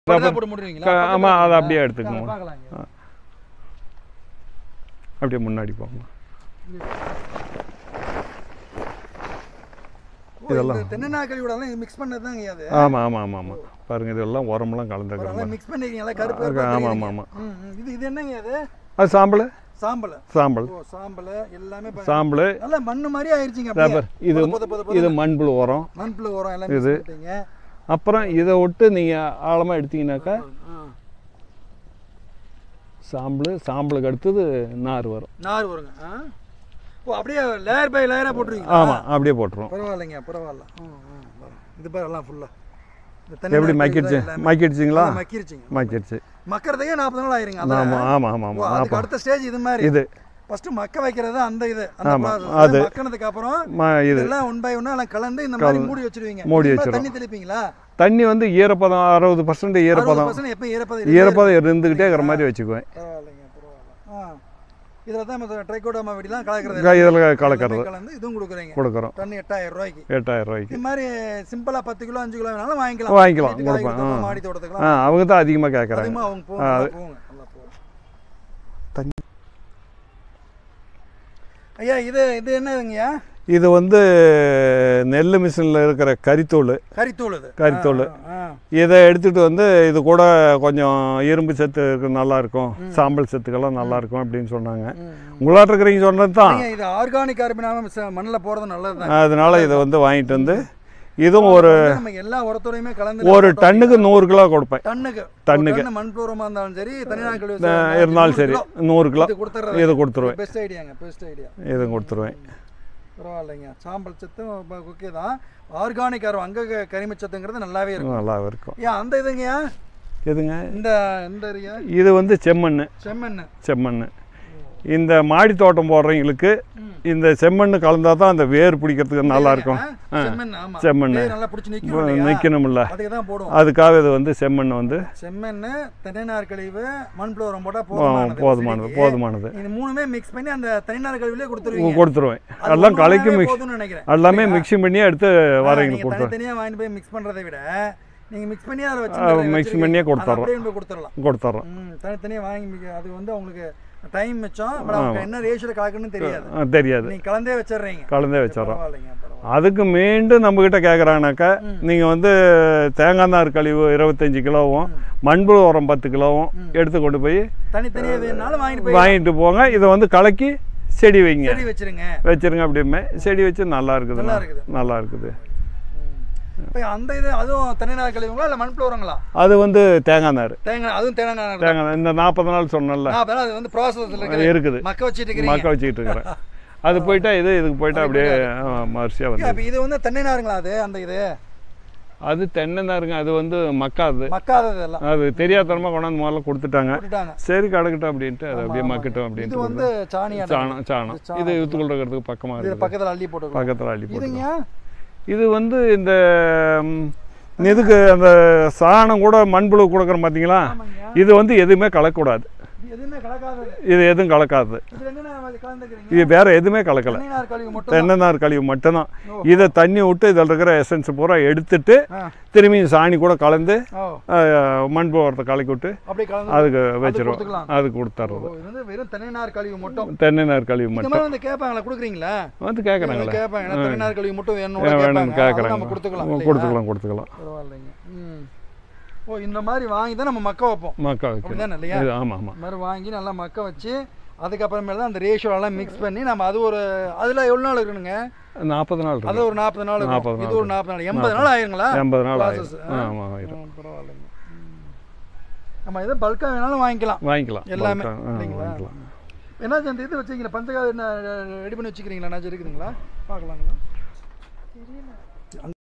படுதா போட்டு மூடுவீங்களா க- பக்கத்துல ஆமா, அதை இருக்கீங்களா? அப்படியே எடுத்துக்கணும். வாங்க, பார்க்கலாம் இங்க. அப்படியே முன்னாடி போங்க ஓ, இந்த தென்னை நாக்களி எல்லாம் மிக்ஸ் பண்ணது தாங்க அது ஆமாம் ஆமாம் ஆமாம் ஆமாம் பாருங்க இதெல்லாம் உரமெல்லாம் கலந்துருக்குற மாதிரி மிக்ஸ் பண்ணிருக்கீங்களா கருப்பு ஆமா, கருப்பா ஆமா, தெரியுதுங்க. ஆமா. ம், ம். இது இது என்னங்க அது அது சாம்பல் சாம்பல் சாம்பல் ஓ சாம்பல் எல்லாமே ப- சாம்பல் நல்லா மண்ணு மாதிரி ஆயிருச்சுங்க ரப்பர் அப்படியே இது பொத, பொத, பொத, இது மண்புழு உரம் மண்புழு உரம் எல்லாம் மிக்ஸ் பண்ணிட்டீங்க அப்புறம் இதை விட்டு நீங்கள் ஆழமாக எடுத்தீங்கன்னாக்கா ஆ. சாம்பல் சாம்பலுக்கு அடுத்தது நார் வரும் நார் வருங்க ஆ? ஓ அப்படியே லேயர் பை லேயரா போட்டுருவீங்க ஆமாம் அப்படியே போட்டுரும் பரவாயில்லைங்க பரவாயில்ல ம், ம், பரவாயில்ல. இது பாரு எல்லாம் ஃபுல்லா எப்படி மக்கிடுச்சு மக்கிடுச்சிங்களா மக்கிருச்சுங்க மக்கிடுச்சு மக்கறதுக்கே நாற்பது நாள் ஆயிருங்க அதான். ஆமாம் ஆமாம் ஆமாம் ஓ, ஆமாம் அதுக்கு அப்போ அடுத்த ஸ்டேஜ் இது மாதிரி இது ஃபர்ஸ்ட் மக்க வைக்கிறது அந்த இது அந்த ஆமா, process. அது. மக்கினதுக்கு அப்புறம் ம இது இதெல்லாம் ஒன் பை ஒன்னா எல்லாம் கலந்து இந்த மாதிரி மூடி வச்சிருவீங்க மூடி இதுக்கு மேல வச்சிரும். தண்ணி தெளிப்பீங்களா தண்ணி வந்து ஈரப்பதம் அறுபது பர்சன்ட் ஈரப்பதம் 60% எப்பயும் ஈரப்பதம் ஈரப்பதம் இருந்துக்கிட்டே இருக்கிற மாதிரி வச்சுக்குவேன் பரவாயில்லைங்க பரவாயில்ல ஆ இதில் தான் மற்ற ட்ரைகோடோமா வெடிலாம் கலக்கிறது இதில் கலக்கிறது கலந்து இதுவும் கொடுக்குறீங்க கொடுக்குறோம் டன் எட்டாயிரம் ரூபாய்க்கு எட்டாயிரம் ரூபாய்க்கு இது மாதிரி சிம்பிளா பத்து கிலோ அஞ்சு கிலோ வேணாலும் வாங்கிக்கலாம் வாங்கிக்கலாம் வீட்டுக்கு கொடுப்பேன் காய்கறி தோட்டம், ஆ மாடி தோட்டத்துக்குலாம் ஆ அவங்க தான் அதிகமாக கேட்குறாங்க அதிகமாக அவங்க போங்க நல்லா போங்க நல்லா போங்க தண்ணி. ஐயா இது இது என்னதுங்கய்யா இது வந்து நெல் மிஷினில் இருக்கிற கரித்தூள் கறித்தூள் இது கறித்தூள் ஆ, ஆ. இதை எடுத்துகிட்டு வந்து இது கூட கொஞ்சம் இரும்பு சத்து இருக்கு நல்லா இருக்கும் சாம்பல் சத்துக்கெல்லாம் நல்லா இருக்கும் அப்படின்னு சொன்னாங்க ம், ம். உங்களாட்ட இருக்கிறீங்க சொன்னது தான் நீங்க இது ஆர்கானிக் கார்பனாம மண்ணில் போறது நல்லது தான் அதனால இதை வந்து வாங்கிட்டு வந்து இதுவும் ஒரு நம்ம எல்லா உரத்துறையுமே கலந்து ஒரு டன்னுக்கு நூறு கிலோ கொடுப்பேன் டன்னுக்கு டன்னுக்கு. டன்னு மண் பூர்வமா இருந்தாலும் சரி தனியார் கழிவு அஹ் இருந்தாலும் சரி நூறு கிலோ இது கொடுத்துறது இது கொடுத்துருவேன் பெஸ்ட் ஐடியாங்க பெஸ்ட் ஐடியா இது கொடுத்துருவேன் பரவாயில்லைங்க சாம்பல் சத்தும் ஓகே தான் ஆர்கானிக் ஆர்வம் அங்க க- கரிமச்சத்துங்கிறது நல்லாவே இருக்கும் நல்லா இருக்கும் ஏன் அந்த இதுங்கய்யா எதுங்க இந்த இந்த ஏரியா இது வந்து செம்மண் செம்மண் செம்மண் இந்த மாடி தோட்டம் போடுறவங்களுக்கு இந்த செம்மண் கலந்தா தான் அந்த வேர் பிடிக்கிறதுக்கு நல்லா இருக்கும் ஆ, செம்மண் ஆமா செம்மண். வேர் நல்லா பிடிச்சி நிக்கணும் இல்லையா? நிற்கணும்ல அதுக்கு தான் போடுவோம் அதுக்காக இது வந்து செம்மண் வந்து செம்மண் தென்னைநார் கழிவு மண்புழு உரம் போட்டா ஆ, போதுமானது போதுமானது செடிக்கு. போதுமானது இது மூணுமே மிக்ஸ் பண்ணி அந்த தனிநார் கழிவுலயே கொடுத்துருவீங்க கொடுத்துருவேன் அது எல்லாம் ஒண்ணு கலைக்கு ஒண்ணாவே மிக்ஸ் போதும்னு நினைக்கிறேன் எல்லாமே மிக்ஸி பண்ணி எடுத்து வரீங்க நீங்க கொடுத்துருவேன் தனித்தனியா வாங்கிட்டு போய் மிக்ஸ் பண்றதை விட நீங்க மிக்ஸ் பண்ணி அதை ஆ, வச்சு mix பண்ணியே கொடுத்துட்றோம். அப்படியே போய் கொடுத்துடலாம் கொடுத்துட்றோம் ம் தனித்தனியா வாங்கி மிக்க- அது வந்து உங்களுக்கு டைம் மிச்சம் பட் அவங்க என்ன ரேஷியோல கலக்கணும்னு தெரியாது ஆ, தெரியாது நீங்க கலந்தே வச்சிடுறீங்க கலந்தே வச்சிடறோம் பரவாயில்லைங்க பரவாயில்ல அதுக்கு மீண்டும் நம்மக்கிட்ட கேட்குறாங்கனாக்கா நீங்கள் வந்து தேங்காய் நார் கழிவு இருபத்தஞ்சி கிலோவும் மண்புழு உரம் பத்து கிலோவும் எடுத்து கொண்டு போய் தனித்தனியா வேணும்னாலும் வாங்கிட்டு போய் வாங்கிட்டு போங்க இதை வந்து கலக்கி செடி வைங்க செடி வச்சிருங்க வச்சிருங்க அப்படிமே செடி வச்சு நல்லா இருக்குது நல்லா இருக்குது. நல்லா இருக்குது இப்போ அந்த இது அதுவும் தனிநார் கழிவுங்களா இல்லை மண்புழு உரங்களா அது வந்து தேங்காய் நார் தேங்காய் அதுவும் தேங்காய் நார் தேங்காய் நார். இந்த நாற்பது நாள் சொன்னேன்ல நான் அப்பதான் அது வந்து ப்ராசஸில் இருக்குது இருக்குது மக்க வச்சுட்டு இருக்கிறீங்க மக்க வச்சுக்கிட்டு இருக்கிறேன் அது போயிட்டா இது இதுக்கு போயிட்டா அப்படியே மரிசியாக வந்து அப்போ இது வந்து தென்னை நாருங்களா அது அந்த இது அது தென்னை நாருங்க அது வந்து மக்காது மக்காதது எல்லாம் அது தெரியாதனமாக கொண்டாந்து முதல்ல கொடுத்துட்டாங்க போட்டுட்டாங்க சரி கிடக்கட்டும் அப்படின்ட்டு அது அப்படியே மக்கட்டும் இது அப்படின்ட்டு வந்து சாணி அடை. சாணம் சாணம் இது யூத்துக்குள்ள இருக்கிறதுக்கு பக்கமாக இது இருக்குது பக்கத்தில் அள்ளி போட்டு பக்கத்தில் அள்ளி போட்டு இதுங்க இது வந்து இந்த ம், இதுக்கு அந்த சாணம் கூட மண்புழு கொடுக்குறோம் பார்த்தீங்களா ஆமாங்க இது வந்து எதுவுமே கலக்கக்கூடாது இது எதுவுமே கலக்காதது இது எதுவும் கலக்காது இது என்னென்ன கலந்துக்கிறீங்க இது வேற எதுவுமே கலக்கலை தென்னை நார் கழிவு மட்டும் தென்னை நார் கழிவு மட்டும்தான் ஓ. இதை தண்ணி விட்டு இதில் இருக்கிற எசன்ஸ் பூரா எடுத்துட்டு ஆ திரும்பி சாணி கூட கலந்து ஓ அஹ், மண்புழு உரத்தை கலக்கி விட்டு அப்படியே கலந்து அதுக்கு வச்சிருவோம் கொடுத்துக்கலாம். அதுக்கு ஓ, கொடுத்துட்றது இது வந்து வெறும் தென்னை நார் கழிவு மட்டும் தென்னை நார் கழிவு இந்த மட்டும் மாதிரி வந்து கேட்பாங்களா கொடுக்குறீங்களா வந்து கேட்குறாங்களே கேட்பாங்க ஏன்னா தென்னை நார் கழிவு மட்டும் வேணும் வேணும்னு கேட்பாங்க அதை கேட்குறாங்க நம்ம கொடுத்துக்கலாம் இல்லையா? கொடுத்துக்கலாம் கொடுத்துக்கலாம் பரவாயில்லைங்க ம் ஓ இந்த மாதிரி வாங்கி தான் நம்ம மக்க வைப்போம் மக்கா வைக்கணும் அப்படிதானே இல்லையா இது ஆமாம் ஆமாம் இந்த மாதிரி வாங்கி நல்லா மக்க வச்சு அதுக்கப்புறமேல தான் அந்த ரேஷியோ எல்லாம் மிக்ஸ் பண்ணி நம்ம அது ஒரு அதில் எவ்வளோ நாள் இருக்கணுங்க நாற்பது நாள் அது இருக்கு ஒரு நாற்பது நாள் இருக்கும். 40 நாள் இது ஒரு நாற்பது நாள் எண்பது நாள் ஆயிருங்களா எண்பது நாள் process, ஆயிடும் ஆ? ஆமாம் ஆயிடும் ஆ, பரவாயில்லைங்க ம். நம்ம எதை பல்காக வேணாலும் வாங்கிக்கலாம் வாங்கிக்கலாம் எல்லாமே bulk ஆ, ஆ, இல்லைங்களா வாங்கிக்கலாம் என்னாச்சு அந்த இது வச்சுக்கிறீங்களா பஞ்சகாவிய ரெடி பண்ணி வச்சுக்கிறீங்களா என்னாச்சும் இருக்குதுங்களா பார்க்கலாங்களா